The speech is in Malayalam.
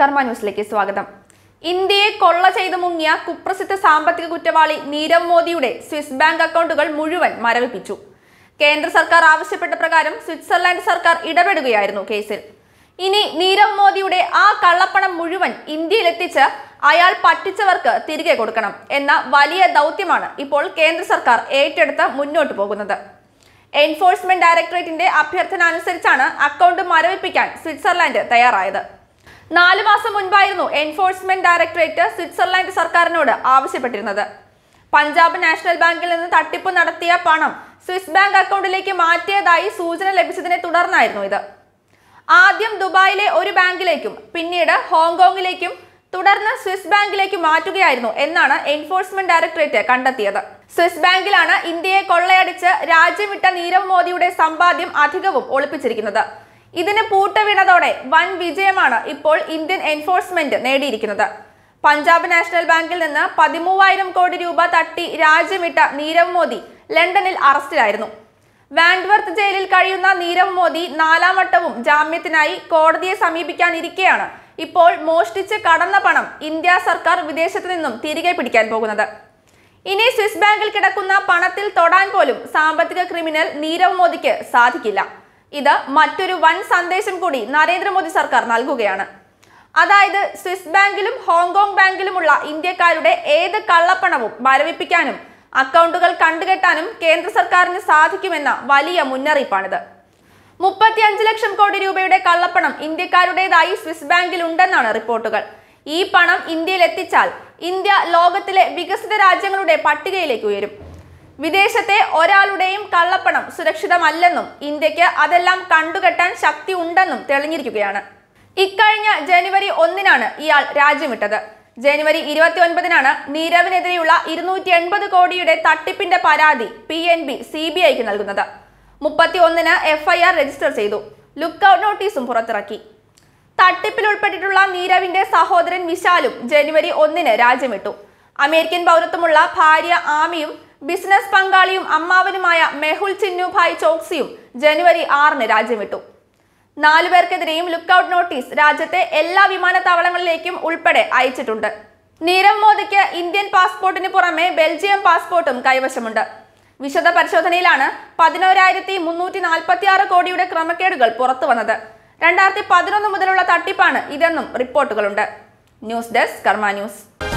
കർമ്മ ന്യൂസിലേക്ക് സ്വാഗതം ഇന്ത്യയെ കൊള്ള ചെയ്തു മുങ്ങിയ കുപ്രസിദ്ധ സാമ്പത്തിക കുറ്റവാളി നീരവ് മോദിയുടെ സ്വിസ് ബാങ്ക് അക്കൗണ്ടുകൾ മുഴുവൻ മരവിപ്പിച്ചു കേന്ദ്ര സർക്കാർ ആവശ്യപ്പെട്ട പ്രകാരം സ്വിറ്റ്സർലാൻഡ് സർക്കാർ ഇടപെടുകയായിരുന്നു കേസിൽ ഇനി നീരവ് മോദിയുടെ ആ കള്ളപ്പണം മുഴുവൻ ഇന്ത്യയിലെത്തിച്ച് അയാൾ പറ്റിച്ചവർക്ക് തിരികെ കൊടുക്കണം എന്ന വലിയ ദൗത്യമാണ് ഇപ്പോൾ കേന്ദ്ര സർക്കാർ ഏറ്റെടുത്ത് മുന്നോട്ട് പോകുന്നത് എൻഫോഴ്സ്മെന്റ് ഡയറക്ടറേറ്റിന്റെ അഭ്യർത്ഥന അനുസരിച്ചാണ് അക്കൗണ്ട് മരവിപ്പിക്കാൻ സ്വിറ്റ്സർലാൻഡ് തയ്യാറായത് നാലു മാസം മുൻപായിരുന്നു എൻഫോഴ്സ്മെന്റ് ഡയറക്ടറേറ്റ് സ്വിറ്റ്സർലാൻഡ് സർക്കാരിനോട് ആവശ്യപ്പെട്ടിരുന്നത് പഞ്ചാബ് നാഷണൽ ബാങ്കിൽ നിന്ന് തട്ടിപ്പ് നടത്തിയ പണം സ്വിസ് ബാങ്ക് അക്കൗണ്ടിലേക്ക് മാറ്റിയതായി സൂചന ലഭിച്ചതിനെ തുടർന്നായിരുന്നു ഇത് ആദ്യം ദുബായിലെ ഒരു ബാങ്കിലേക്കും പിന്നീട് ഹോങ്കോങ്ങിലേക്കും തുടർന്ന് സ്വിസ് ബാങ്കിലേക്ക് മാറ്റുകയായിരുന്നു എന്നാണ് എൻഫോഴ്സ്മെന്റ് ഡയറക്ടറേറ്റ് കണ്ടെത്തിയത് സ്വിസ് ബാങ്കിലാണ് ഇന്ത്യയെ കൊള്ളയടിച്ച് രാജ്യം വിട്ട നീരവ് മോദിയുടെ സമ്പാദ്യം അധികവും ഒളിപ്പിച്ചിരിക്കുന്നത് ഇതിന് പൂട്ട് വീണതോടെ വൻ വിജയമാണ് ഇപ്പോൾ ഇന്ത്യൻ എൻഫോഴ്സ്മെന്റ് നേടിയിരിക്കുന്നത് പഞ്ചാബ് നാഷണൽ ബാങ്കിൽ നിന്ന് പതിമൂവായിരം കോടി രൂപ തട്ടി രാജ്യം വിട്ട നീരവ് മോദി ലണ്ടനിൽ അറസ്റ്റിലായിരുന്നു വാൻഡ്വർത്ത് ജയിലിൽ കഴിയുന്ന നീരവ് മോദി നാലാം വട്ടവും ജാമ്യത്തിനായി കോടതിയെ സമീപിക്കാനിരിക്കെയാണ് ഇപ്പോൾ മോഷ്ടിച്ച് കടന്ന പണം ഇന്ത്യ സർക്കാർ വിദേശത്ത് നിന്നും തിരികെ പിടിക്കാൻ പോകുന്നത് ഇനി സ്വിസ് ബാങ്കിൽ കിടക്കുന്ന പണത്തിൽ തൊടാൻ പോലും സാമ്പത്തിക ക്രിമിനൽ നീരവ് മോദിക്ക് സാധിക്കില്ല ഇത് മറ്റൊരു വൻ സന്ദേശം കൂടി നരേന്ദ്രമോദി സർക്കാർ നൽകുകയാണ് അതായത് സ്വിസ് ബാങ്കിലും ഹോങ്കോങ് ബാങ്കിലുമുള്ള ഇന്ത്യക്കാരുടെ ഏത് കള്ളപ്പണവും മരവിപ്പിക്കാനും അക്കൗണ്ടുകൾ കണ്ടുകെട്ടാനും കേന്ദ്ര സർക്കാരിന് സാധിക്കുമെന്ന വലിയ മുന്നറിയിപ്പാണിത് മുപ്പത്തിയഞ്ച് ലക്ഷം കോടി രൂപയുടെ കള്ളപ്പണം ഇന്ത്യക്കാരുടേതായി സ്വിസ് ബാങ്കിൽ ഉണ്ടെന്നാണ് റിപ്പോർട്ടുകൾ ഈ പണം ഇന്ത്യയിൽ എത്തിച്ചാൽ ഇന്ത്യ ലോകത്തിലെ വികസിത രാജ്യങ്ങളുടെ പട്ടികയിലേക്ക് ഉയരും വിദേശത്തെ ഒരാളുടെയും കള്ളപ്പണം സുരക്ഷിതമല്ലെന്നും ഇന്ത്യക്ക് അതെല്ലാം കണ്ടുകെട്ടാൻ ശക്തി ഉണ്ടെന്നും തെളിഞ്ഞിരിക്കുകയാണ് ഇക്കഴിഞ്ഞ ജനുവരി ഒന്നിനാണ് ഇയാൾ രാജ്യം വിട്ടത് ജനുവരി ഇരുപത്തി ഒൻപതിനാണ് നീരവിനെതിരെയുള്ള ഇരുന്നൂറ്റി എൺപത് കോടിയുടെ തട്ടിപ്പിന്റെ പരാതി P N B C B ഐക്ക് നൽകുന്നത് മുപ്പത്തി ഒന്നിന് എഫ്ഐആർ രജിസ്റ്റർ ചെയ്തു ലുക്കൌട്ട് നോട്ടീസും പുറത്തിറക്കി തട്ടിപ്പിൽ ഉൾപ്പെട്ടിട്ടുള്ള നീരവിന്റെ സഹോദരൻ വിശാലും ജനുവരി ഒന്നിന് രാജ്യം വിട്ടു അമേരിക്കൻ പൗരത്വമുള്ള ഭാര്യ ആമിയും ബിസിനസ് പങ്കാളിയും അമ്മാവനുമായ മെഹുൽ ചിന്നുഭായ് ചോക്സിയും ജനുവരി ആറിന് രാജ്യം വിട്ടു നാലു പേർക്കെതിരെയും ലുക്കൌട്ട് നോട്ടീസ് രാജ്യത്തെ എല്ലാ വിമാനത്താവളങ്ങളിലേക്കും ഉൾപ്പെടെ അയച്ചിട്ടുണ്ട് നീരവ് മോദിക്ക് ഇന്ത്യൻ പാസ്പോർട്ടിന് പുറമെ ബെൽജിയം പാസ്പോർട്ടും കൈവശമുണ്ട് വിശദ പരിശോധനയിലാണ് പതിനോരായിരത്തി മുന്നൂറ്റി നാൽപ്പത്തി ആറ് കോടിയുടെ ക്രമക്കേടുകൾ പുറത്തു വന്നത് രണ്ടായിരത്തി പതിനൊന്ന് മുതലുള്ള തട്ടിപ്പാണ് ഇതെന്നും റിപ്പോർട്ടുകളുണ്ട് ന്യൂസ് ഡെസ്ക് കർമ്മ ന്യൂസ്